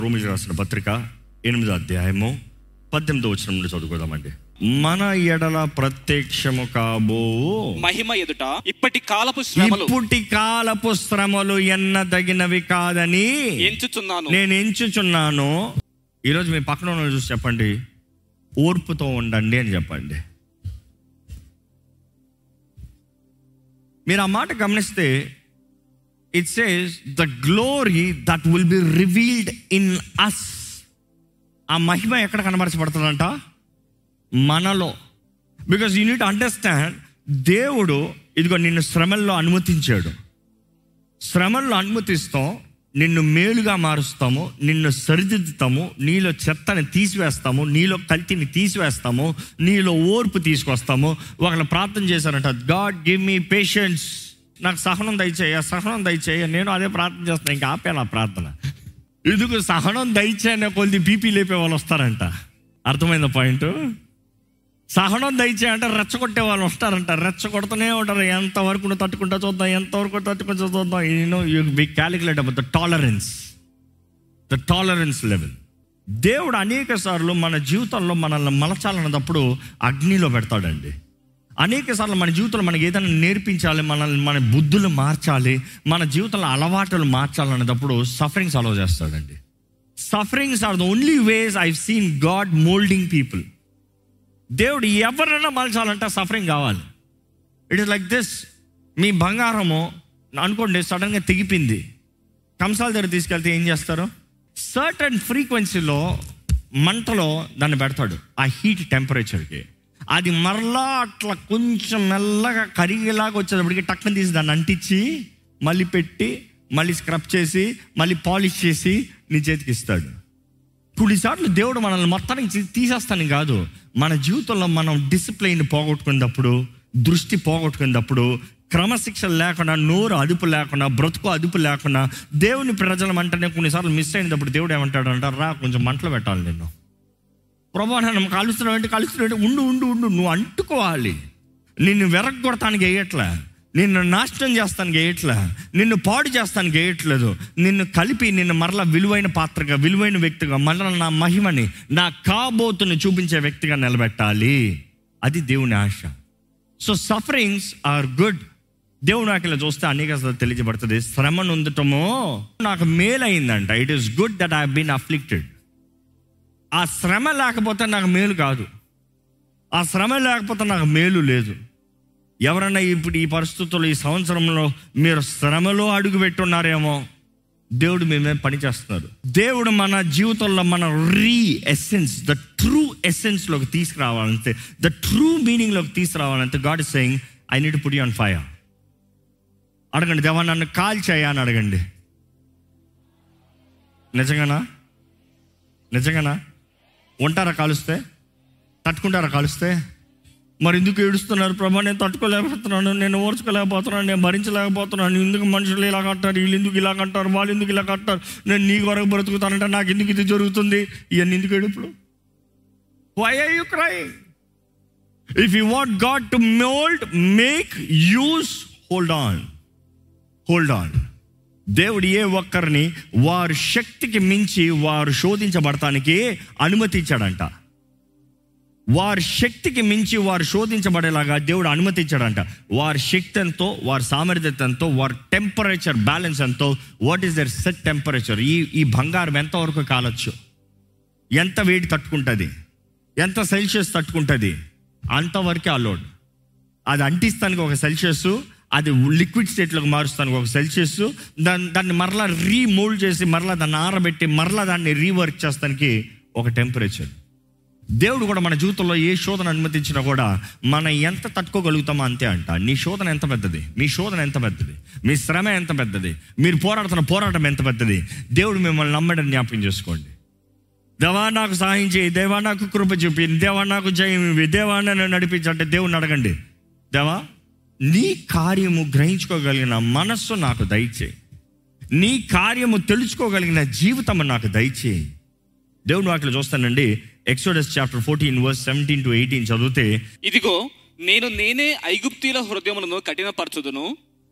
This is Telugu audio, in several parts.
రోమికి రాసిన పత్రిక ఎనిమిదో అధ్యాయము పద్దెనిమిదో వచ్చిన నుండి చదువుకోదామండి మన ఎడల ప్రత్యక్షము కాబో మహిమ ఎదుట ఇప్పటి కాలపు శ్రమలు ఇప్పుటి కాలపు శ్రమలు ఎన్నదగినవి కాదని ఎంచుచున్నాను నేను ఎంచుచున్నాను ఈరోజు మీ పక్కన ఉన్న వాళ్ళని చూసి చెప్పండి ఓర్పుతో ఉండండి అని చెప్పండి మీరు ఆ మాట గమనిస్తే it says the glory that will be revealed in us ఆ మహిమ ఎక్కడ కనబరచబడుతుందంట మనలో బికాజ్ యూ నీట్ అండర్స్టాండ్ దేవుడు ఇదిగో నిన్ను శ్రమల్లో అనుమతించాడు శ్రమల్లో అనుమతిస్తాం నిన్ను మేలుగా మారుస్తాము నిన్ను సరిదిద్దుతాము నీలో చెత్తని తీసివేస్తాము నీలో కల్తీని తీసివేస్తాము నీలో ఓర్పు తీసుకొస్తాము ఒకళ్ళు ప్రార్థన చేశారంట గాడ్ గివ్ మీ పేషెన్స్ నాకు సహనం దయచేయ సహనం దయచేయ నేను అదే ప్రార్థన చేస్తాను ఇంకా ఆపేలా ప్రార్థన ఇదిగో సహనం దయచేయనే కొద్ది బీపీ లేపే వాళ్ళు వస్తారంట అర్థమైందా పాయింట్ సహనం దయచే అంటే రెచ్చగొట్టే వాళ్ళు వస్తారంట రెచ్చగొడుతూనే ఉంటారు ఎంతవరకు నువ్వు తట్టుకుంటా చూద్దాం ఎంతవరకు తట్టుకుంటా చూద్దాం you know you be calculate about the tolerance the tolerance level దేవుడు అనేక సార్లు మన జీవితంలో మనల్ని మలచాలన్నప్పుడు అగ్నిలో పెడతాడండి అనేక సార్లు మన జీవితంలో మనకి ఏదైనా నేర్పించాలి మనల్ని మన బుద్ధులు మార్చాలి మన జీవితంలో అలవాటులు మార్చాలన్నప్పుడు సఫరింగ్స్ అలవ్ చేస్తాడండి sufferings are the only ways I seen God moulding people దేవుడు ఎవరైనా మలచాలంటే సఫరింగ్ కావాలి ఇట్ ఇస్ లైక్ దిస్ మీ బంగారము అనుకోండి సడన్గా తెగిపోయింది కంసాల దగ్గర తీసుకెళ్తే ఏం చేస్తారు సర్టన్ ఫ్రీక్వెన్సీలో మంటలో దాన్ని పెడతాడు ఆ హీట్ టెంపరేచర్కి అది మరలా అట్లా కొంచెం మెల్లగా కరిగేలాగా వచ్చేటప్పటికి టక్కన తీసి దాన్ని అంటించి మళ్ళీ పెట్టి మళ్ళీ స్క్రబ్ చేసి మళ్ళీ పాలిష్ చేసి నీ చేతికి ఇస్తాడు కొన్నిసార్లు దేవుడు మనల్ని మొత్తానికి తీ- తీసేస్తాను కాదు మన జీవితంలో మనం డిసిప్లైన్ పోగొట్టుకున్నప్పుడు దృష్టి పోగొట్టుకున్నప్పుడు క్రమశిక్షణ లేకుండా నోరు అదుపు లేకుండా బ్రతుకు అదుపు లేకుండా దేవుని ప్రజలం అంటేనే కొన్నిసార్లు మిస్ అయినప్పుడు దేవుడు ఏమంటాడు అంటారు రా కొంచెం మంటలు పెట్టాలి నేను ప్రభా నన్ను కలుస్తున్నావు అంటే కలుస్తున్నావు అంటే ఉండు ఉండు ఉండు నువ్వు అంటుకోవాలి నిన్ను వెరగొడతానికి వేయట్లే నిన్ను నాశనం చేస్తానికి వేయట్లే నిన్ను పాడు చేస్తానికి వేయట్లేదు నిన్ను కలిపి నిన్ను మరలా విలువైన పాత్రగా విలువైన వ్యక్తిగా మరలా నా మహిమని నా కాబోతుని చూపించే వ్యక్తిగా నిలబెట్టాలి అది దేవుని ఆశ సో సఫరింగ్స్ ఆర్ గుడ్ దేవుడు నాకు ఇలా చూస్తే అనేక సార్లు తెలియజేయబడుతుంది శ్రమ నొందటమో నాకు మేలైందంట it is good that I been afflicted ఆ శ్రమ లేకపోతే నాకు మేలు కాదు ఆ శ్రమ లేకపోతే నాకు మేలు లేదు ఎవరన్నా ఇప్పుడు ఈ పరిస్థితుల్లో ఈ సంవత్సరంలో మీరు శ్రమలో అడుగు పెట్టున్నారేమో దేవుడు మేమే పని చేస్తున్నారు దేవుడు మన జీవితంలో మన రీ ఎసెన్స్ ద ట్రూ ఎసెన్స్లోకి తీసుకురావాలంటే ద ట్రూ మీనింగ్లోకి తీసుకురావాలంటే God is saying I need put on fire అడగండి దేవా నన్ను కాల్ చేయ అని అడగండి నిజంగానా నిజంగానా ఉంటారా కాలుస్తే తట్టుకుంటారా కాలుస్తే మరి ఎందుకు ఏడుస్తున్నారు ప్రభా నేను తట్టుకోలేకపోతున్నాను నేను ఓర్చుకోలేకపోతున్నాను నేను భరించలేకపోతున్నాను ఎందుకు మనుషులు ఇలా కట్టారు వీళ్ళు ఎందుకు ఇలా కట్టారు వాళ్ళు ఎందుకు ఇలా కట్టారు నేను నీ కొరకు బ్రతుకుతానంటే నాకు ఎందుకు ఇది జరుగుతుంది ఇవన్నీ ఎందుకు ఏడుపులు why are you crying if you want God to mould make use hold on hold on దేవుడు ఏ ఒక్కరిని వారి శక్తికి మించి వారు శోధించబడటానికి అనుమతించాడంట వారి శక్తికి మించి వారు శోధించబడేలాగా దేవుడు అనుమతించాడంట వారి శక్తి ఎంతో వారి సామర్థ్యత ఎంతో వారి టెంపరేచర్ బ్యాలెన్స్ ఎంతో what is their set temperature ఈ ఈ బంగారం ఎంతవరకు కాలొచ్చు ఎంత వేడి తట్టుకుంటుంది ఎంత సెల్సియస్ తట్టుకుంటుంది అంతవరకే అలోడ్ అది అంటిస్తానికి ఒక సెల్సియస్ అది లిక్విడ్ స్టేట్లోకి మారుస్తానికి ఒక సెల్సియస్ దాన్ని దాన్ని మరలా రీమోల్డ్ చేసి మరలా దాన్ని ఆరబెట్టి మరలా దాన్ని రీవర్క్ చేస్తానికి ఒక టెంపరేచర్ దేవుడు కూడా మన జీవితంలో ఏ శోధన అనుమతించినా కూడా మనం ఎంత తట్టుకోగలుగుతామో అంతే అంట నీ శోధన ఎంత పెద్దది మీ శోధన ఎంత పెద్దది మీ శ్రమ ఎంత పెద్దది మీరు పోరాడుతున్న పోరాటం ఎంత పెద్దది దేవుడు మిమ్మల్ని నమ్మడం జ్ఞాపకం చేసుకోండి దేవా నాకు సహాయం చేయి దేవా నాకు కృప చూపి దేవా నాకు జయం ఇవి దేవా నన్ను నడిపించంటే దేవుని అడగండి దేవా నీ కార్యము గ్రహించుకోగలిగిన మనస్సు నాకు దయచేయి నీ కార్యము తెలుసుకోగలిగిన జీవితం నాకు దయచేయి దేవుని వాటిలో చూస్తానండి Exodus chapter fourteen verse seventeen to eighteen చదివితే ఇదిగో నేను నేనే ఐగుప్తీల హృదయములను కఠినపరచుదును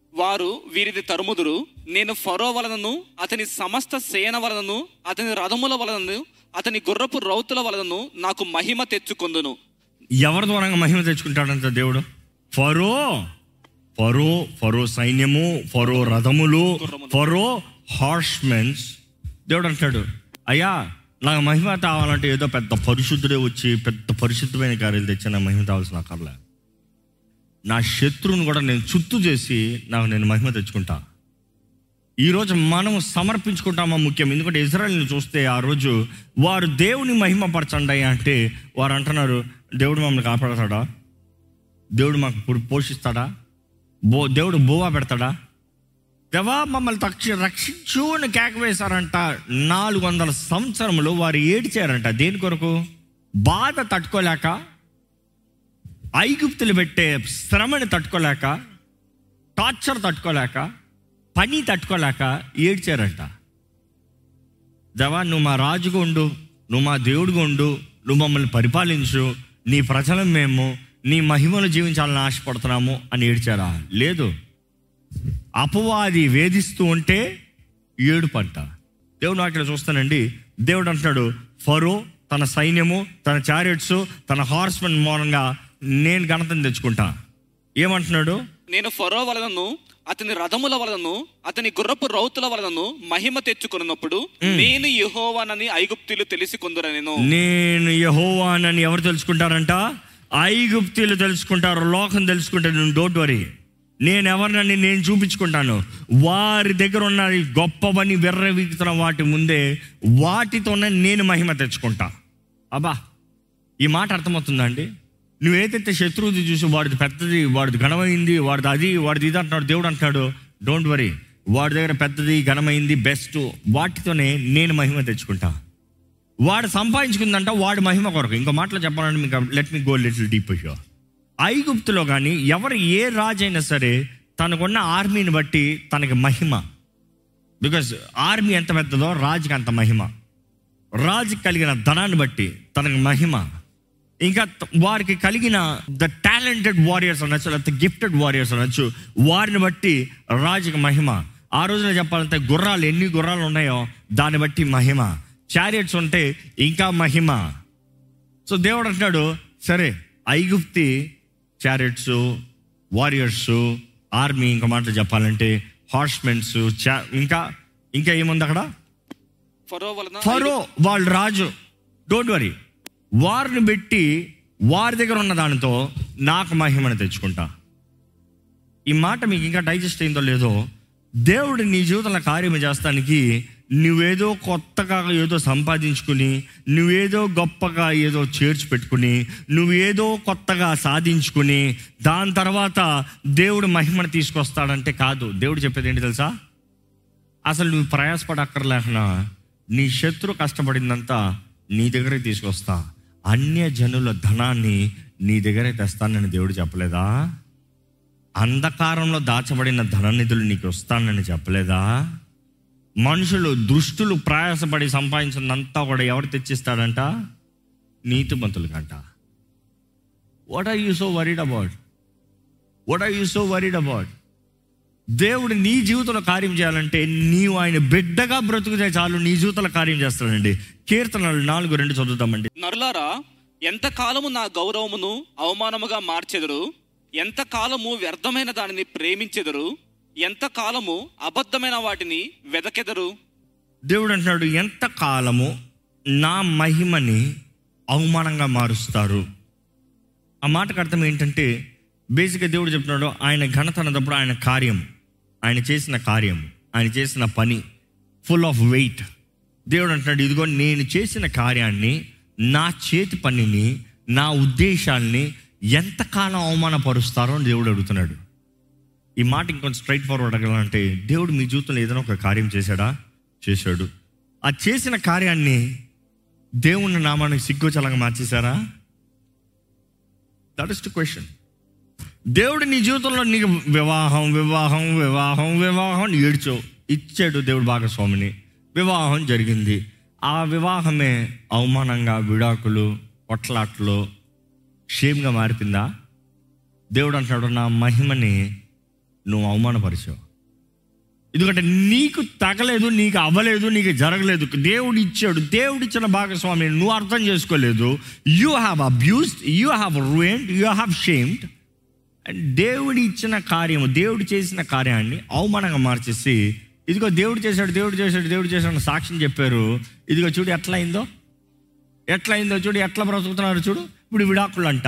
వారు వీరిది తరుముదురు నేను ఫరో వలనను అతని సమస్త సేన వలనను అతని రథముల వలనను అతని గుర్రపు రౌతుల వలనను నాకు మహిమ తెచ్చుకొందును ఎవరి ద్వారంగా మహిమ తెచ్చుకుంటాడంట దేవుడు ఫరో ఫరో ఫరో సైన్యము ఫరో రథములు ఫరో హార్స్మెన్స్ దేవుడు అంటాడు అయ్యా నాకు మహిమ కావాలంటే ఏదో పెద్ద పరిశుద్ధుడే వచ్చి పెద్ద పరిశుద్ధమైన కార్యాలు తెచ్చి నా మహిమ కావాల్సిన అక్కర్లే నా శత్రువుని కూడా నేను చుత్తు చేసి నాకు నేను మహిమ తెచ్చుకుంటా ఈరోజు మనం సమర్పించుకుంటామా ముఖ్యం ఎందుకంటే ఇజ్రాయల్ని చూస్తే ఆ రోజు వారు దేవుని మహిమపరచండి అంటే వారు అంటున్నారు దేవుడు మమ్మల్ని కాపాడతాడా దేవుడు మాకు ఇప్పుడు పోషిస్తాడా బో దేవుడు బోవా పెడతాడా దేవా మమ్మల్ని తక్ష రక్షించు అని కేక వేశారంట నాలుగు వందల సంవత్సరములు వారు ఏడిచారంట దేని కొరకు బాధ తట్టుకోలేక ఐగుప్తులు పెట్టే శ్రమని తట్టుకోలేక టార్చర్ తట్టుకోలేక పని తట్టుకోలేక ఏడ్చారంట దేవా నువ్వు మా రాజుగా ఉండు నువ్వు మా దేవుడుగా ఉండు నువ్వు మమ్మల్ని పరిపాలించు నీ ప్రజలం మేము నీ మహిమను జీవించాలని ఆశపడుతున్నాము అని ఏడ్చారా లేదు అపవాది వేధిస్తూ ఉంటే ఏడు పంట దేవుడు అక్కడ చూస్తానండి దేవుడు అంటున్నాడు ఫరో తన సైన్యము తన చారియట్స్ తన హార్స్మెన్ మూలంగా నేను ఘనతను తెచ్చుకుంటా ఏమంటున్నాడు నేను ఫరో వలనను అతని రథముల వలనను అతని గుర్రపు రౌతుల వలనను మహిమ తెచ్చుకున్నప్పుడు నేను యెహోవానని ఐగుప్తులు తెలిసి కొందురనెను నేను యహోవానని ఎవరు తెలుసుకుంటారంట ఐగుప్తీలు తెలుసుకుంటారు లోకం తెలుసుకుంటారు నేను డోంట్ వరీ నేను ఎవరినని నేను చూపించుకుంటాను వారి దగ్గర ఉన్న ఈ గొప్పవని వెర్రవీగుతున్న వాటి ముందే వాటితోనే నేను మహిమ తెచ్చుకుంటా అబ్బా ఈ మాట అర్థమవుతుందా అండి నువ్వేదైతే శత్రువుది చూసి వాడిది పెద్దది వాడిది ఘనమైంది వాడిది అది వాడిది ఇది అంటున్నాడు దేవుడు అంటున్నాడు డోంట్ వరీ వాడి దగ్గర పెద్దది ఘనమైంది బెస్ట్ వాటితోనే నేను మహిమ తెచ్చుకుంటా వాడు సంపాదించుకుందంట వాడి మహిమ కొరకు ఇంకో మాటలో చెప్పాలంటే మీకు let me go little deep here ఐగుప్తులో కానీ ఎవరు ఏ రాజైనా సరే తనకున్న ఆర్మీని బట్టి తనకి మహిమ బికాజ్ ఆర్మీ ఎంత పెద్దదో రాజుకి అంత మహిమ రాజుకి కలిగిన ధనాన్ని బట్టి తనకి మహిమ ఇంకా త- వారికి కలిగిన ద టాలెంటెడ్ వారియర్స్ అనొచ్చు లేకపోతే గిఫ్టెడ్ వారియర్స్ అనొచ్చు వారిని బట్టి రాజుకి మహిమ ఆ రోజున చెప్పాలంటే గుర్రాలు ఎన్ని గుర్రాలు ఉన్నాయో దాన్ని బట్టి మహిమ చారియట్స్ ఉంటే ఇంకా మహిమ సో దేవుడు అంటున్నాడు సరే ఐగుప్తి చారియట్స్ వారియర్స్ ఆర్మీ ఇంకా మాటలు చెప్పాలంటే హార్స్మెన్స్ చా ఇంకా ఇంకా ఏముంది అక్కడ ఫరో వలన ఫరో వాళ్ళ రాజు డోంట్ వరీ వారిని పెట్టి వారి దగ్గర ఉన్న దానితో నాకు మహిమను తెచ్చుకుంటా ఈ మాట మీకు ఇంకా డైజెస్ట్ అయిందో లేదో దేవుడు నీ జీవితంలో కార్యం చేస్తానికి నువ్వేదో కొత్తగా ఏదో సంపాదించుకుని నువ్వేదో గొప్పగా ఏదో చేర్చి పెట్టుకుని నువ్వేదో కొత్తగా సాధించుకుని దాని తర్వాత దేవుడు మహిమను తీసుకొస్తాడంటే కాదు దేవుడు చెప్పేది ఏంటి తెలుసా అసలు నువ్వు ప్రయాసపడక్కర్లేకనా నీ శత్రు కష్టపడిందంతా నీ దగ్గరే తీసుకొస్తా అన్య జనుల ధనాన్ని నీ దగ్గరే తెస్తానని దేవుడు చెప్పలేదా అంధకారంలో దాచబడిన ధననిధులు నీకు వస్తానని చెప్పలేదా మనుషులు దృష్టులు ప్రయాసపడి సంపాదించినంతా కూడా ఎవరు తెచ్చిస్తాడంట నీతిమంతులు కంట what are you so worried about what are you so worried about దేవుడు నీ జీవితంలో కార్యం చేయాలంటే నీవు ఆయన బిడ్డగా బ్రతుకుతే చాలు నీ జీవితంలో కార్యం చేస్తాడండి కీర్తనలు నాలుగు రెండు చదువుతామండి నరులారా ఎంత కాలము నా గౌరవమును అవమానముగా మార్చెదరు ఎంత కాలము వ్యర్థమైన దానిని ప్రేమించెదరు ఎంత కాలము అబద్ధమైన వాటిని వెదకెదరు దేవుడు అంటున్నాడు ఎంత కాలము నా మహిమని అవమానంగా మారుస్తారు ఆ మాటకు అర్థం ఏంటంటే బేసిక్గా దేవుడు చెప్తున్నాడు ఆయన ఘనత అన్నప్పుడు ఆయన కార్యం ఆయన చేసిన కార్యం ఆయన చేసిన పని ఫుల్ ఆఫ్ వెయిట్ దేవుడు అంటున్నాడు ఇదిగో నేను చేసిన కార్యాన్ని నా చేతి పనిని నా ఉద్దేశాల్ని ఎంతకాలం అవమానపరుస్తారో అని దేవుడు అడుగుతున్నాడు ఈ మాట ఇంకొంచెం స్ట్రైట్ ఫార్వర్డ్ అడగాలంటే దేవుడు మీ జీవితంలో ఏదైనా ఒక కార్యం చేశాడా చేశాడు ఆ చేసిన కార్యాన్ని దేవుని నామానికి సిగ్గుచలంగా మార్చేశారా దట్ ఇస్ టు క్వశ్చన్ దేవుడు నీ జీవితంలో నీకు వివాహం వివాహం వివాహం వివాహం అని ఏడ్చావు ఇచ్చాడు దేవుడు భాగస్వామిని వివాహం జరిగింది ఆ వివాహమే అవమానంగా విడాకులు కొట్లాట్లు షేమ్గా మారిపోయిందా దేవుడు అంటున్నాడు నా మహిమని నువ్వు అవమానపరిచావు ఎందుకంటే నీకు తగలేదు నీకు అవ్వలేదు నీకు జరగలేదు దేవుడు ఇచ్చాడు దేవుడు ఇచ్చిన భాగస్వామిని నువ్వు అర్థం చేసుకోలేదు you have abused you have ruined you have shamed and దేవుడు ఇచ్చిన కార్యము దేవుడు చేసిన కార్యాన్ని అవమానంగా మార్చేసి ఇదిగో దేవుడు చేశాడు దేవుడు చేశాడు దేవుడు చేశాడు అని సాక్ష్యం చెప్పారు ఇదిగో చూడు ఎట్లా అయిందో ఎట్లా అయిందో చూడు ఎట్లా బ్రతుకుతున్నారు చూడు ఇప్పుడు విడాకులు అంట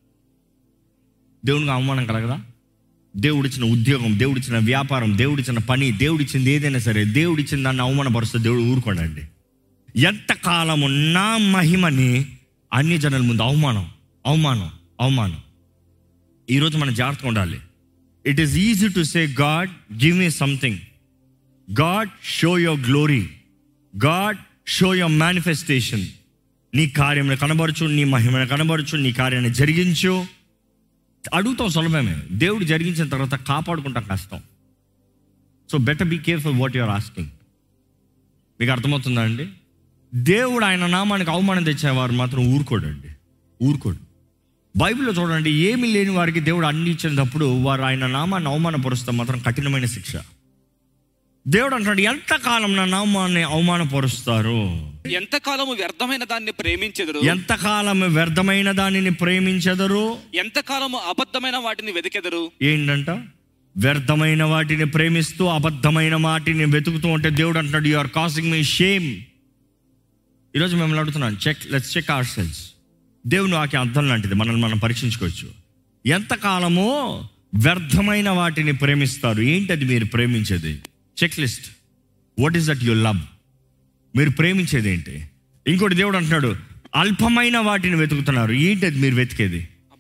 దేవునికి అవమానం కలగదా దేవుడిచ్చిన ఉద్యోగం దేవుడిచ్చిన వ్యాపారం దేవుడిచ్చిన పని దేవుడిచ్చింది ఏదైనా సరే దేవుడిచ్చిన దాన్ని అవమానపరుస్తే దేవుడు ఊరుకోడండి ఎంతకాలము నా మహిమని అన్ని జనుల ముందు అవమానం అవమానం అవమానం ఈరోజు మనం జాగ్రత్తగా ఉండాలి it is easy to say God give me something God show your glory God show your manifestation నీ కార్యమును కనబరచు నీ మహిమను కనబరచు నీ కార్యాన్ని జరిగించు అడుగుతాం సులభమే దేవుడు జరిగించిన తర్వాత కాపాడుకుంటాం కష్టం so better be careful what your asking మీకు అర్థమవుతుందా అండి దేవుడు ఆయన నామానికి అవమానం తెచ్చేవారు మాత్రం ఊరుకోడండి ఊరుకోడు బైబిల్లో చూడండి ఏమీ లేని వారికి దేవుడు అన్ని ఇచ్చినప్పుడు వారు ఆయన నామాన్ని అవమానపరుస్తే మాత్రం కఠినమైన శిక్ష దేవుడు అంటున్నాడు ఎంతకాలం నా నామాన్ని అవమానపరుస్తారు ఎంతకాలము వ్యర్థమైన దాన్ని ప్రేమించెదరు ఎంతకాలం వ్యర్థమైన దానిని ప్రేమించెదరు ఎంతకాలము అబద్ధమైన వాటిని వెతికెదరు ఏంటంట వ్యర్థమైన వాటిని ప్రేమిస్తూ అబద్ధమైన వాటిని వెతుకుతూ ఉంటే దేవుడు అంటున్నాడు you are causing me shame ఈరోజు మిమ్మల్ని అడుగుతున్నాను check let's check our selves దేవుని వాక్యం అర్థం లాంటిది మనల్ని మనం పరీక్షించుకోవచ్చు ఎంతకాలమో వ్యర్థమైన వాటిని ప్రేమిస్తారు ఏంటది మీరు ప్రేమించేది checklist what is that you love మీరు ప్రేమించేది ఏంటి ఇంకోటి దేవుడు అంటున్నాడు అల్పమైన వాటిని వెతుకుతున్నారు ఏంటది మీరు వెతికేది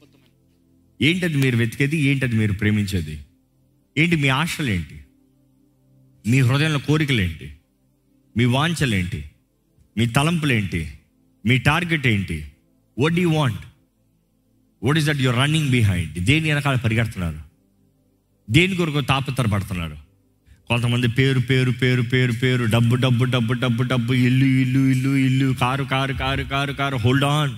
ఏంటది మీరు వెతికేది ఏంటది మీరు ప్రేమించేది ఏంటి మీ ఆశలు ఏంటి మీ హృదయంలో కోరికలు ఏంటి మీ వాంఛలేంటి మీ తలంపులేంటి మీ టార్గెట్ ఏంటి what you want what is that your running behind దేని వెనకాల పరిగెడుతున్నారు దేని కొరకు తాపత్రపడుతున్నారు కొంతమంది పేరు పేరు పేరు పేరు పేరు డబ్బు డబ్బు డబ్బు డబ్బు డబ్బు ఇల్లు ఇల్లు ఇల్లు ఇల్లు car car car car car hold on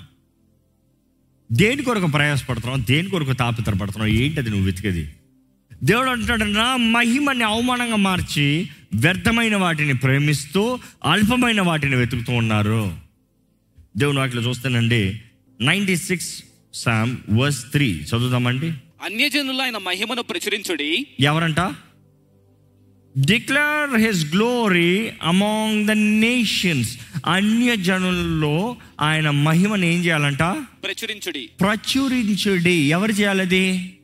దేని కొరకు ప్రయాసపడుతున్నావు దేని కొరకు తాపితరపడుతున్నావు ఏంటది నువ్వు వెతికేది దేవుడు అంటున్నాడు నా మహిమని అవమానంగా మార్చి వ్యర్థమైన వాటిని ప్రేమిస్తూ అల్పమైన వాటిని వెతుకుతూ ఉన్నారు దేవుని వాటిలో చూస్తేనండి ninety six psalm verse three చదువుదామండి అన్యజనులు ఆయన మహిమను ప్రచురించుడి ఎవరంట declare his glory among the nations అన్య జనుల్లో ఆయన మహిమను ఏం చేయాలంట ప్రచురించుడి ప్రచురించుడి ఎవరు చేయాలది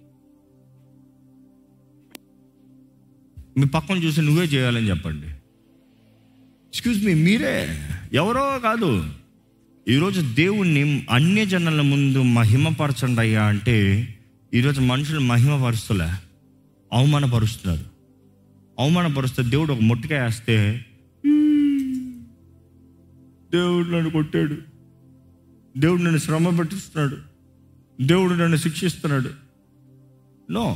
మీ పక్కన చూసి నువ్వే చేయాలని చెప్పండి ఎక్స్క్యూజ్ మీ మీరే ఎవరో కాదు ఈరోజు దేవుణ్ణి అన్య జనుల ముందు మహిమపరచండి అయ్యా అంటే ఈరోజు మనుషులు మహిమపరుస్తులే అవమానపరుస్తున్నారు అవమానపరుస్తే దేవుడు ఒక మొట్టికాయ వేస్తే దేవుడు నన్ను కొట్టాడు దేవుడు నన్ను శ్రమ పెట్టిస్తున్నాడు దేవుడు నన్ను శిక్షిస్తున్నాడు నో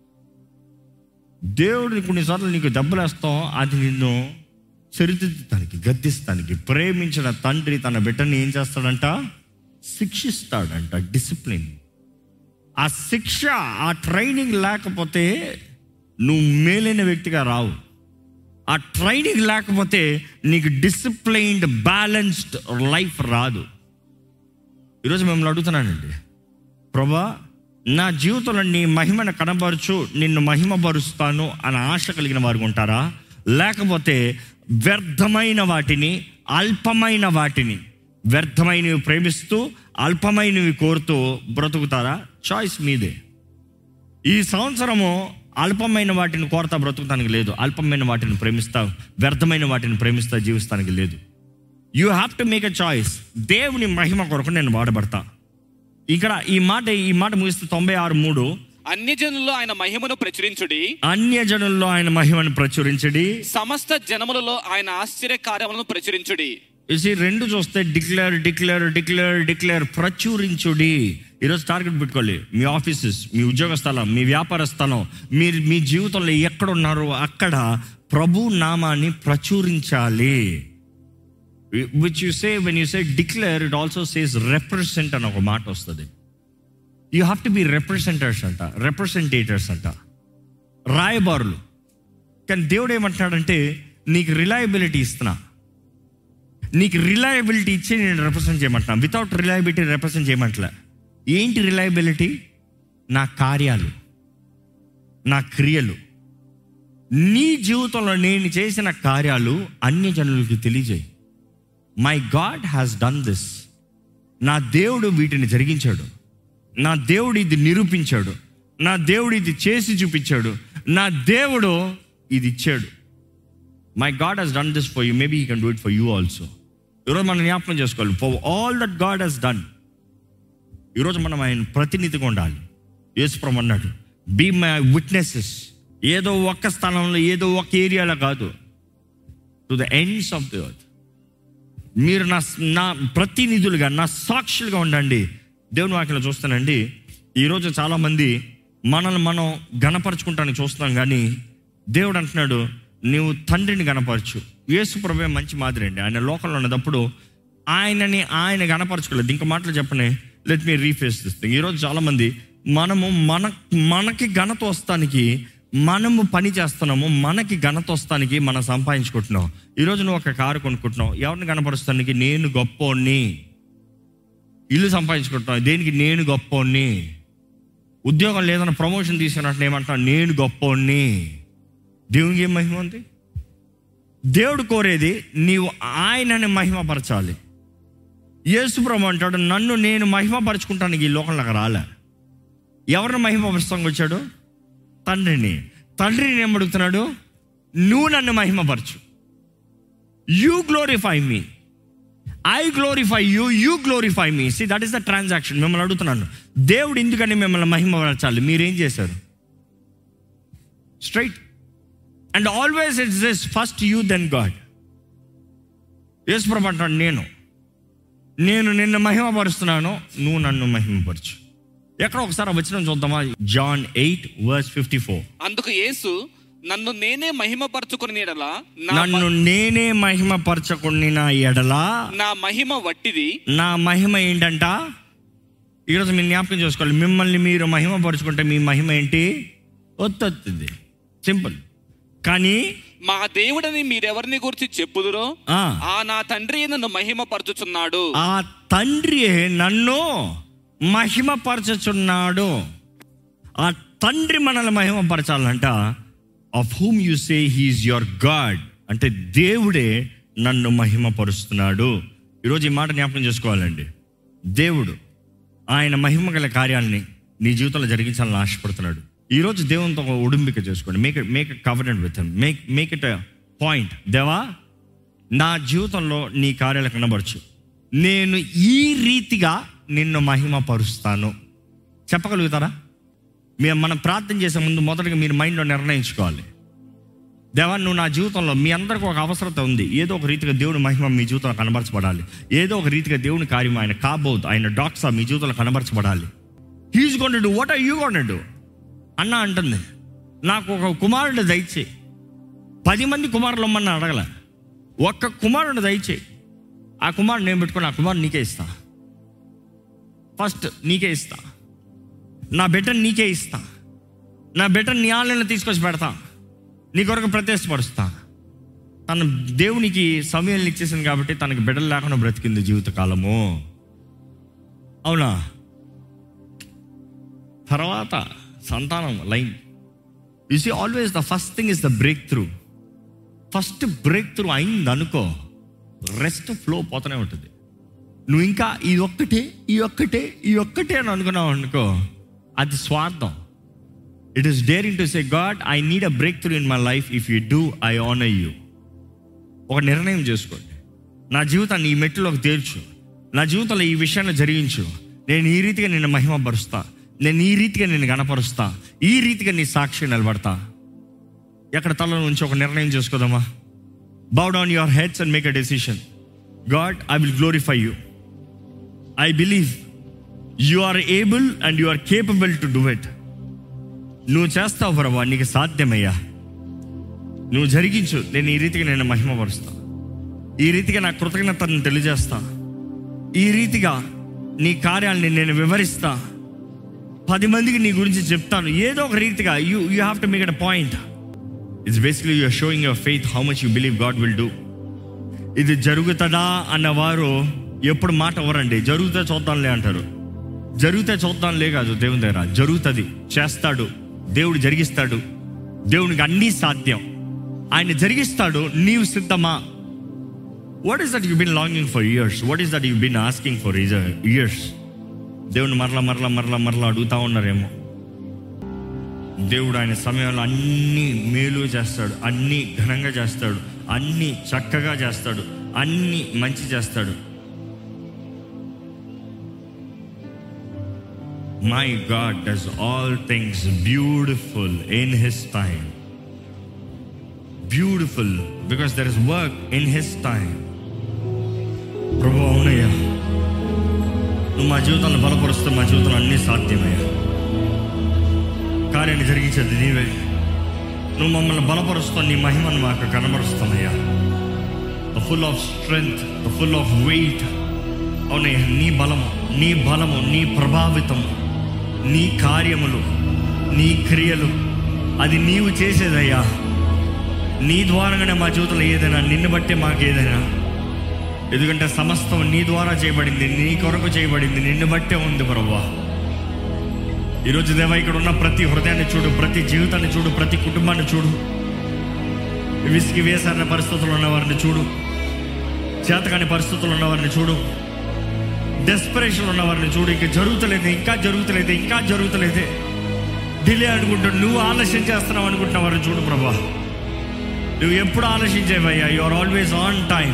దేవుడు కొన్నిసార్లు నీకు దెబ్బలేస్తాం అది నిన్ను సరిదిద్దుతానికి గద్దిస్తానికి ప్రేమించిన తండ్రి తన బిడ్డని ఏం చేస్తాడంట శిక్షిస్తాడంట డిసిప్లిన్ ఆ శిక్ష ఆ ట్రైనింగ్ లేకపోతే నువ్వు మేలైన వ్యక్తిగా రావు ఆ ట్రైనింగ్ లేకపోతే నీకు డిసిప్లైన్డ్ బ్యాలెన్స్డ్ లైఫ్ రాదు ఈరోజు మిమ్మల్ని అడుగుతున్నానండి ప్రభా నా జీవితంలో నీ మహిమను కనబరచు నిన్ను మహిమపరుస్తాను అని ఆశ కలిగిన వారు ఉంటారా లేకపోతే వ్యర్థమైన వాటిని అల్పమైన వాటిని వ్యర్థమైనవి ప్రేమిస్తూ అల్పమైనవి కోరుతూ బ్రతుకుతారా చాయిస్ మీదే ఈ సంవత్సరము అల్పమైన వాటిని కోరతా బ్రతుకుతానికి లేదు అల్పమైన వాటిని ప్రేమిస్తా వ్యర్థమైన వాటిని ప్రేమిస్తా జీవిస్తానికి లేదు you have to make a choice దేవుని మహిమ కొరకు నేను వాడబడతా ఇక్కడ ఈ మాట ఈ మాట ముగిస్తే తొంభై ఆరు మూడు అన్యజనుల్లో ఆయన మహిమను ప్రచురించుడి అన్య జనుల్లో ఆయన మహిమను ప్రచురించడి సమస్త జనములలో ఆయన ఆశ్చర్య కార్యములను ప్రచురించుడి ఇది రెండు చూస్తే డిక్లేర్ డిక్లేర్ డిక్లేర్ డిక్లేర్ ప్రచురించుడి ఈరోజు టార్గెట్ పెట్టుకోవాలి మీ ఆఫీసెస్ మీ ఉద్యోగ స్థలం మీ వ్యాపార స్థలం మీరు మీ జీవితంలో ఎక్కడున్నారో అక్కడ ప్రభు నామాన్ని ప్రచురించాలి which you say when you say declare it also says represent అని ఒక మాట వస్తుంది you have to be representers అంట రిప్రజెంటేటర్స్ అంట రాయబారులు కానీ దేవుడు ఏమంటున్నాడంటే నీకు రిలయబిలిటీ ఇస్తున్నా నీకు రిలయబిలిటీ ఇచ్చి నేను రిప్రజెంట్ చేయమంటున్నా వితౌట్ రిలయబిలిటీ రిప్రజెంట్ చేయమంటలే ఏంటి రిలయబిలిటీ నా కార్యాలు నా క్రియలు నీ జీవితంలో నేను చేసిన కార్యాలు అన్య జనులకి తెలియజేయి my God has done this నా దేవుడు వీటిని జరిగించాడు నా దేవుడు ఇది నిరూపించాడు నా దేవుడు ఇది చేసి చూపించాడు నా దేవుడు ఇది ఇచ్చాడు my God has done this for you maybe you can do it for you also ఈరోజు మనం జ్ఞాపకం చేసుకోవాలి for all that God has done ఈరోజు మనం ఆయన ప్రతినిధిగా ఉండాలి యేసుప్రభు అన్నాడు బీ మై విట్నెసెస్ ఏదో ఒక్క స్థలంలో ఏదో ఒక ఏరియాలో కాదు to the ends of the earth మీరు నా నా ప్రతినిధులుగా నా సాక్షులుగా ఉండండి దేవుని వాక్యలో చూస్తానండి ఈరోజు చాలామంది మనల్ని మనం గణపరచుకుంటానికి చూస్తున్నాం కానీ దేవుడు అంటున్నాడు నీవు తండ్రిని గణపరచు యేసు ప్రభే మంచి మాదిరి అండి ఆయన లోకంలో ఉన్నప్పుడు ఆయనని ఆయన గణపరచుకోలేదు ఇంక మాటలు చెప్పనే let me rephrase this thing ఈరోజు చాలామంది మనము మన మనకి ఘనత వస్తానికి మనము పని చేస్తున్నాము మనకి ఘనత వస్తానికి మనం సంపాదించుకుంటున్నాం ఈరోజు నువ్వు ఒక కారు కొనుక్కుంటున్నావు ఎవరిని కనపరుస్తానికి నేను గొప్పోడిని ఇల్లు సంపాదించుకుంటున్నావు దేనికి నేను గొప్పోడిని ఉద్యోగం లేదన్న ప్రమోషన్ తీసుకున్నట్టు ఏమంటున్నావు నేను గొప్పోడిని దేవునికి ఏం మహిమ ఉంది దేవుడు కోరేది నీవు ఆయనని మహిమపరచాలి యేసుప్రభు అంటాడు నన్ను నేను మహిమపరచుకుంటానికి ఈ లోకంలోకి రాలే ఎవరిని మహిమపరుస్తానికి వచ్చాడు తండ్రిని తండ్రిని ఏం అడుగుతున్నాడు నువ్వు నన్ను మహిమపరచు you glorify me I glorify you you glorify me see that is the transaction మిమ్మల్ని అడుగుతున్నాను దేవుడు ఎందుకని మిమ్మల్ని మహిమపరచాలి మీరేం చేశారు straight and always it's this first you then God యేసుప్రభు అంటాడు నేను నేను నిన్ను మహిమపరుస్తున్నాను నువ్వు నన్ను మహిమపరచు ఎక్కడ ఒకసారి వచ్చిన చూద్దామా John eight verse fifty four అందుకు యేసు నన్ను నేనే మహిమపరచుకుని ఎడలా నా నన్ను నేనే మహిమపరచకుని నా ఎడలా నా మహిమ వట్టిది నా మహిమ ఏంటంట ఈరోజు మీరు జ్ఞాపకం చేసుకోవాలి మిమ్మల్ని మీరు మహిమపరుచుకుంటే మీ మహిమ ఏంటి ఒత్తొత్తుంది సింపుల్ కానీ మా దేవుడని మీరెవరిని గురించి చెప్పుదురో ఆ, ఆ నా తండ్రి నన్ను మహిమపరచుచున్నాడు ఆ తండ్రి నన్ను మహిమపరచుచున్నాడు ఆ తండ్రి మనల్ని మహిమపరచాలంట of whom you say he is your God అంటే దేవుడే నన్ను మహిమపరుస్తున్నాడు ఈరోజు ఈ మాట జ్ఞాపకం చేసుకోవాలండి దేవుడు ఆయన మహిమ గల కార్యాలని నీ జీవితంలో జరిగించాలని ఆశపడుతున్నాడు ఈరోజు దేవునితో ఒక ఉడింపిక చేసుకోండి make make covenant with make make it point దేవా నా జీవితంలో నీ కార్యాలు కనబరచు నేను ఈ రీతిగా నిన్ను మహిమపరుస్తాను చెప్పగలుగుతారా మేము మనం ప్రార్థన చేసే ముందు మొదటగా మీరు మైండ్లో నిర్ణయించుకోవాలి దేవా నువ్వు నా జీవితంలో మీ అందరికీ ఒక అవసరత ఉంది ఏదో ఒక రీతిగా దేవుని మహిమ మీ జీవితంలో కనబరచబడాలి ఏదో ఒక రీతిగా దేవుని కార్యం ఆయన కాబోత్ ఆయన డాక్సా మీ జీవితంలో కనబరచబడాలి హీజ్ కొండడు వాట్ ఆర్ యూ కొండడు అన్న అంటుంది నాకు ఒక కుమారుడు దయచే పది మంది కుమారులు అమ్మని అడగల ఒక్క కుమారుడు దయచే ఆ కుమారుడు నేను పెట్టుకుని ఆ కుమారుడు నీకే ఇస్తా ఫస్ట్ నీకే ఇస్తా నా బిడ్డను నీకే ఇస్తా నా బిడ్డను నీ ఆన్లైన్లో తీసుకొచ్చి పెడతా నీ కొరకు ప్రత్యక్షపరుస్తా తను దేవునికి సమయాన్ని ఇచ్చేసింది కాబట్టి తనకి బిడ్డలు లేకుండా బ్రతికింది జీవితకాలము అవునా తర్వాత సంతానం line you see always the first thing is the breakthrough first breakthrough అయింది అనుకో రెస్ట్ ఫ్లో పోతూనే ఉంటుంది నువ్వు ఇంకా ఈ ఒక్కటే ఈ ఒక్కటే ఈ ఒక్కటే అని అనుకున్నావు అనుకో అది స్వార్థం it is daring to say God I need a breakthrough in my life if you do I honour you ఒక నిర్ణయం చేసుకోండి నా జీవితాన్ని ఈ మెట్టులోకి తేల్చు నా జీవితంలో ఈ విషయాన్ని జరిగించు నేను ఈ రీతిగా నిన్ను మహిమపరుస్తా నేను ఈ రీతిగా నిన్ను గణపరుస్తా ఈ రీతిగా నీ సాక్షి నిలబడతా ఎక్కడ తల నుంచి ఒక నిర్ణయం చేసుకోదామా bow down your heads and make a decision God I will glorify you I believe you are able and you are capable to do it నువ్వు చేస్తావు ప్రభా నీకు సాధ్యమయ్యా నువ్వు జరిగించు నేను ఈ రీతిగా నేను మహిమపరుస్తా ఈ రీతిగా నా కృతజ్ఞతను తెలియజేస్తా ఈ రీతిగా నీ కార్యాలని నేను వివరిస్తా పది మందికి నీ గురించి చెప్తాను ఏదో ఒక రీతిగా you you have to make it a point it's basically you're showing your faith how much you believe God will do ఇది జరుగుతుందా అన్నవారు ఎప్పుడు మాట ఎవరండి జరుగుతే చూద్దాంలే అంటారు జరిగితే చూద్దాంలే కాదు దేవుని దగ్గర జరుగుతుంది చేస్తాడు దేవుడు జరిగిస్తాడు దేవునికి అన్నీ సాధ్యం ఆయన జరిగిస్తాడు నీవు సిద్ధమా what is that you been longing for years what is that you been asking for years దేవుని మరలా మరలా మరలా మరలా అడుగుతా ఉన్నారేమో దేవుడు ఆయన సమయంలో అన్ని మేలు చేస్తాడు అన్ని ఘనంగా చేస్తాడు అన్ని చక్కగా చేస్తాడు అన్ని మంచి చేస్తాడు my God does all things beautiful in his time beautiful because there is work in his time ప్రభు అవునయ్యా నువ్వు మా జీవితాన్ని బలపరుస్తే మా జీవితంలో అన్నీ సాధ్యమయ్యా కార్యాన్ని జరిగించేది నీవే నువ్వు మమ్మల్ని బలపరుస్తూ నీ మహిమను మాకు కనబరుస్తానయ్యా the full of strength the full of weight అవునయ్యా నీ బలము నీ బలము నీ ప్రభావితము నీ కార్యములు నీ క్రియలు అది నీవు చేసేదయ్యా నీ ద్వారాగానే మా జీవితంలో ఏదైనా నిన్ను బట్టే మాకు ఏదైనా ఎందుకంటే సమస్తం నీ ద్వారా చేయబడింది నీ కొరకు చేయబడింది నిన్ను బట్టే ఉంది ప్రభా ఈరోజు దేవా ఇక్కడ ఉన్న ప్రతి హృదయాన్ని చూడు ప్రతి జీవితాన్ని చూడు ప్రతి కుటుంబాన్ని చూడు విసిగి వేసారిన పరిస్థితులు ఉన్న వారిని చూడు చేతకాని పరిస్థితులు ఉన్న వారిని చూడు డెస్పరేషన్ ఉన్న వారిని చూడు ఇంకా జరుగుతలేదు ఇంకా జరుగుతలేదు ఇంకా జరుగుతలేదే డిలే అనుకుంటూ నువ్వు ఆలస్యం చేస్తున్నావు అనుకుంటున్న వారిని చూడు ప్రభా నువ్వు ఎప్పుడు ఆలోచించేవయ్యా you are always on time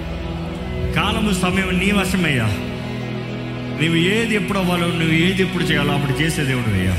కాలము సమయం నీ వశమయ్యా నువ్వు ఏది ఎప్పుడు అవ్వాలో నువ్వు ఏది ఎప్పుడు చేయాలో అప్పుడు చేసే దేవుడు అయ్యా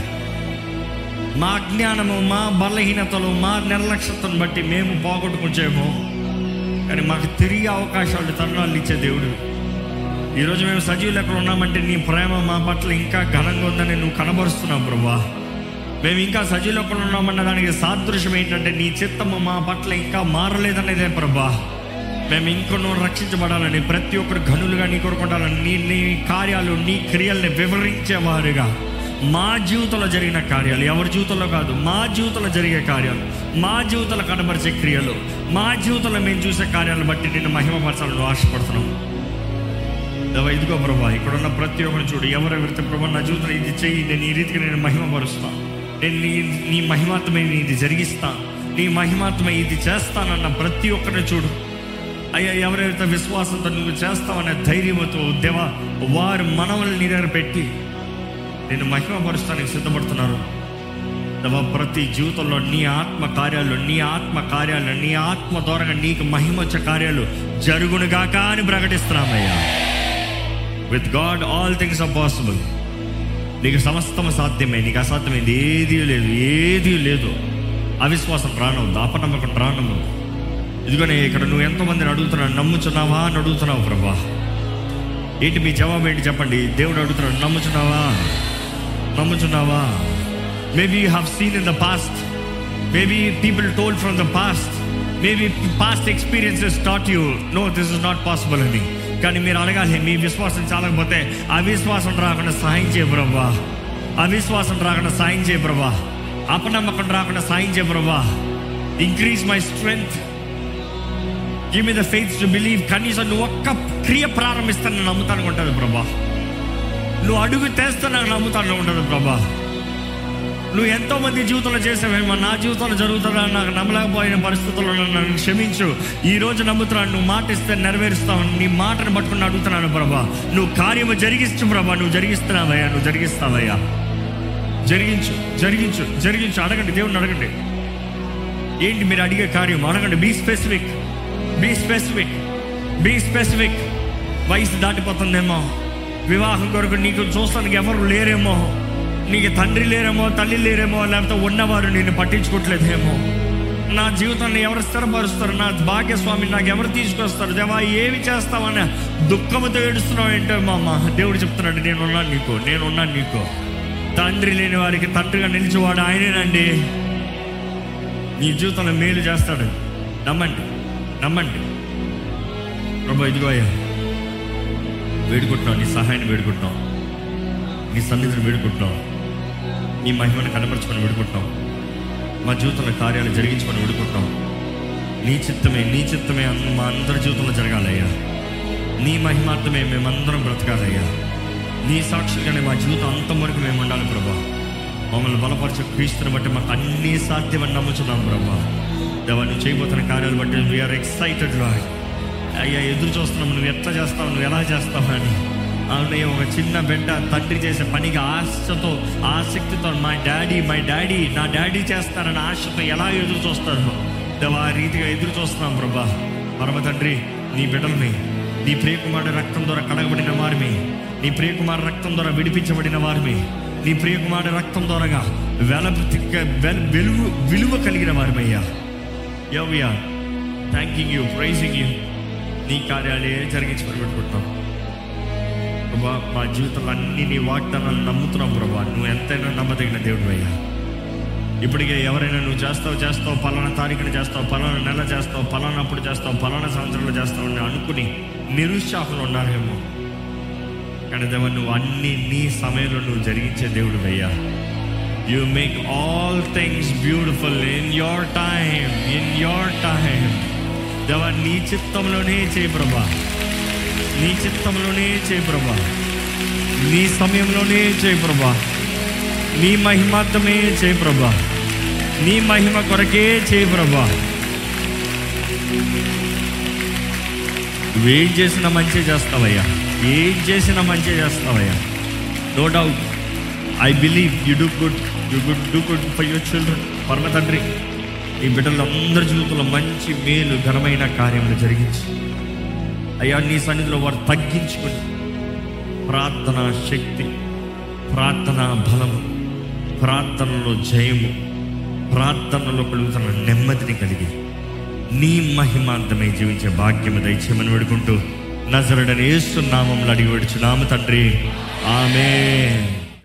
మా అజ్ఞానము మా బలహీనతలు మా నిర్లక్ష్యతను బట్టి మేము పోగొట్టుకుంటామో కానీ మాకు తిరిగి అవకాశాలు తరుణాలు ఇచ్చే దేవుడు ఈరోజు మేము సజీవులు ఎక్కడ ఉన్నామంటే నీ ప్రేమ మా పట్ల ఇంకా ఘనంగా ఉందని నువ్వు కనబరుస్తున్నావు ప్రభా మేము ఇంకా సజీవులు ఎక్కడ ఉన్నామన్న దానికి సాదృశ్యం ఏంటంటే నీ చిత్తము మా పట్ల ఇంకా మారలేదనేదే ప్రభా మేము ఇంకొన్నో రక్షించబడాలని ప్రతి ఒక్కరు ఘనులుగా నీ కొరకుండాలని నీ నీ కార్యాలు నీ క్రియల్ని వివరించేవారుగా మా జీవితంలో జరిగిన కార్యాలు ఎవరి జీవితంలో కాదు మా జీవితంలో జరిగే కార్యాలు మా జీవితంలో కనబరిచే క్రియలు మా జీవితంలో మేము చూసే కార్యాలను బట్టి నిన్ను మహిమపరచాలని ఆశపడుతున్నాం దేవా ఇదిగో ప్రభా ఇక్కడ ఉన్న ప్రతి ఒక్కరిని చూడు ఎవరెవరితో ప్రభా నా జీవితంలో ఇది చెయ్యి నేను ఈ రీతికి నేను మహిమపరుస్తా నేను నీ నీ మహిమాత్మే నేను ఇది జరిగిస్తా నీ మహిమాత్మే ఇది చేస్తానన్న ప్రతి ఒక్కరిని చూడు అయ్యా ఎవరైతే విశ్వాసంతో నువ్వు చేస్తావనే ధైర్యంతో దేవా వారు మనవల్ని నీ దగ్గర పెట్టి నేను మహిమపరుస్తానికి సిద్ధపడుతున్నారు దేవా ప్రతి జీవితంలో నీ ఆత్మ కార్యాలు నీ ఆత్మ కార్యాలు నీ ఆత్మ ద్వారా నీకు మహిమ వచ్చే కార్యాలు జరుగునుగాక అని ప్రకటిస్తున్నామయ్యా with God all things are possible నీకు సమస్తం సాధ్యమే నీకు అసాధ్యమైంది ఏదీ లేదు ఏదీ లేదు అవిశ్వాసం రానవద్దు అపనమ్మకం రానవద్దు ఇదిగోనే ఇక్కడ నువ్వు ఎంతోమందిని అడుగుతున్నావు నమ్ముచున్నావా అని అడుగుతున్నావు ప్రభా ఏంటి మీ జవాబు ఏంటి చెప్పండి దేవుడు అడుగుతున్నాడు నమ్ముచున్నావా నమ్ముచున్నావా maybe you have seen in the past maybe people told from the past maybe past experiences taught you know this is not possible అని కానీ మీరు అడగాలి మీ విశ్వాసం చాలకపోతే అవిశ్వాసం రాకుండా సాయం చేయ ప్రభా అవిశ్వాసం రాకుండా సాయం చేయ ప్రభా అపనమ్మకం రాకుండా సాయం చేయ ప్రభా increase my strength give me the faith to believe కనీసం నువ్వు ఒక్క క్రియ ప్రారంభిస్తాను నేను నమ్ముతాను ఉంటుంది ప్రభా నువ్వు అడుగు తెస్తే నాకు నమ్ముతాను ఉంటుంది ప్రభా నువ్వు ఎంతో మంది జీవితంలో చేసావేమో నా జీవితంలో జరుగుతుందా నాకు నమ్మలేకపోయిన పరిస్థితుల్లో నన్ను క్షమించు ఈ రోజు నమ్ముతున్నాను నువ్వు మాట ఇస్తే నెరవేరుస్తావు నీ మాటను పట్టుకుని అడుగుతున్నాను ప్రభా నువ్వు కార్యము జరిగించు ప్రభా నువ్వు జరిగిస్తున్నావయ్యా నువ్వు జరిగిస్తావయ్యా జరిగించు జరిగించు జరిగించు అడగండి దేవుడిని అడగండి ఏంటి మీరు అడిగే కార్యం అడగండి be specific be specific be specific వయసు దాటిపోతుందేమో వివాహం కొరకు నీకు చూస్తానికి ఎవరు లేరేమో నీకు తండ్రి లేరేమో తల్లి లేరేమో లేకపోతే ఉన్నవారు నిన్ను పట్టించుకోవట్లేదేమో నా జీవితాన్ని ఎవరు స్థిరపరుస్తారు నా భాగ్యస్వామి నాకు ఎవరు తీసుకొస్తారు దేవా ఏమి చేస్తావని దుఃఖంతో ఏడుస్తున్నావు ఏంటో మా అమ్మ దేవుడు చెప్తున్నాడు నేను ఉన్నాను నీకు నేను ఉన్నాను నీకు తండ్రి లేని వారికి తండ్రిగా నిలిచేవాడు ఆయనేనండి నీ జీవితంలో మేలు చేస్తాడు నమ్మండి నమ్మండి ప్రభు ఇదిగో అయ్యా వేడుకుంటున్నావు నీ సహాయాన్ని వేడుకుంటున్నావు నీ సన్నిధిని వేడుకుంటున్నావు నీ మహిమను కనపరుచుకొని విడుకుంటాం మా జీవితంలో కార్యాలు జరిగించుకొని విడుకుంటాం నీ చిత్తమే నీ చిత్తమే అన్- మా అందరి జీవితంలో జరగాలయ్యా నీ మహిమార్థమే మేమందరం బ్రతకాలయ్యా నీ సాక్షులుగానే మా జీవితం అంతం వరకు మేము ఉండాలి ప్రభా మమ్మల్ని బలపరచు క్రీస్తుని బట్టి మాకు అన్నీ సాధ్యమని నమ్ముచున్నాం ప్రభా దేవా నువ్వు చేయబోతున్న కార్యాలు బట్టి వీఆర్ ఎక్సైటెడ్ లాడ్ అయ్యా ఎదురు చూస్తున్నాం నువ్వు ఎట్లా చేస్తావు నువ్వు ఎలా చేస్తావు అని అవునయ్య ఒక చిన్న బిడ్డ తండ్రి చేసే పనికి ఆశతో ఆసక్తితో మై డాడీ మై డాడీ నా డాడీ చేస్తానని ఆశతో ఎలా ఎదురు చూస్తారు దేవా ఆ రీతిగా ఎదురు చూస్తున్నాం ప్రభా పరమ తండ్రి నీ బిడ్డల్ని నీ ప్రియకుమారుడు రక్తం ద్వారా కడగబడిన వారిని నీ ప్రియకుమారు రక్తం ద్వారా విడిపించబడిన వారిని నీ ప్రియకుమారుడు రక్తం ద్వారాగా వెల వెలుగు విలువ కలిగిన వారిమయ్యా యవ్యా థ్యాంకింగ్ యూ ప్రైజింగ్ యూ నీ కార్యాలే జరిగించి పెట్టుకుంటున్నాం ప్రభా మా జీవితంలో అన్ని నీ వాగ్దానాలు నమ్ముతున్నాం ప్రభా నువ్వు ఎంతైనా నమ్మదగిన దేవుడు అయ్యా ఇప్పటికే ఎవరైనా నువ్వు చేస్తావు చేస్తావు పలానా తారీఖున చేస్తావు పలానా నెల చేస్తావు పలానా అప్పుడు చేస్తావు పలానా సంవత్సరంలో చేస్తావు అని అనుకుని నిరుత్సాహంలో ఉన్నారేమో కానీ దేవ నువ్వు అన్ని నీ సమయంలో నువ్వు జరిగించే దేవుడు అయ్యా you make all things beautiful in your time in your time దేవ నీ చిత్తంలోనే చేయి ప్రభా నీ చిత్తంలోనే చేయి ప్రభా నీ సమయంలోనే చేయి ప్రభా నీ మహిమార్థమే చేయి ప్రభా నీ మహిమ కొరకే చేయి ప్రభా నువ్వేం చేసినా మంచి చేస్తావయ్యా ఏం చేసినా మంచి చేస్తావయ్యా no doubt I believe you do good you good do good for your children పరమ తండ్రి ఈ బిడ్డలందరి జీవితంలో మంచి మేలు ఘనమైన కార్యములు జరిగించి అయ్యా నీ సన్నిధిలో వారు తగ్గించుకుని ప్రార్థన శక్తి ప్రార్థన బలము ప్రార్థనలో జయము ప్రార్థనలో కలుగుతున్న నెమ్మదిని కలిగి నీ మహిమాంతమై జీవించే భాగ్యము దయచేయమని వేడుకుంటూ నజరడని ఏస్తున్నామంలో అడిగి విడుచున్నాము తండ్రి ఆమె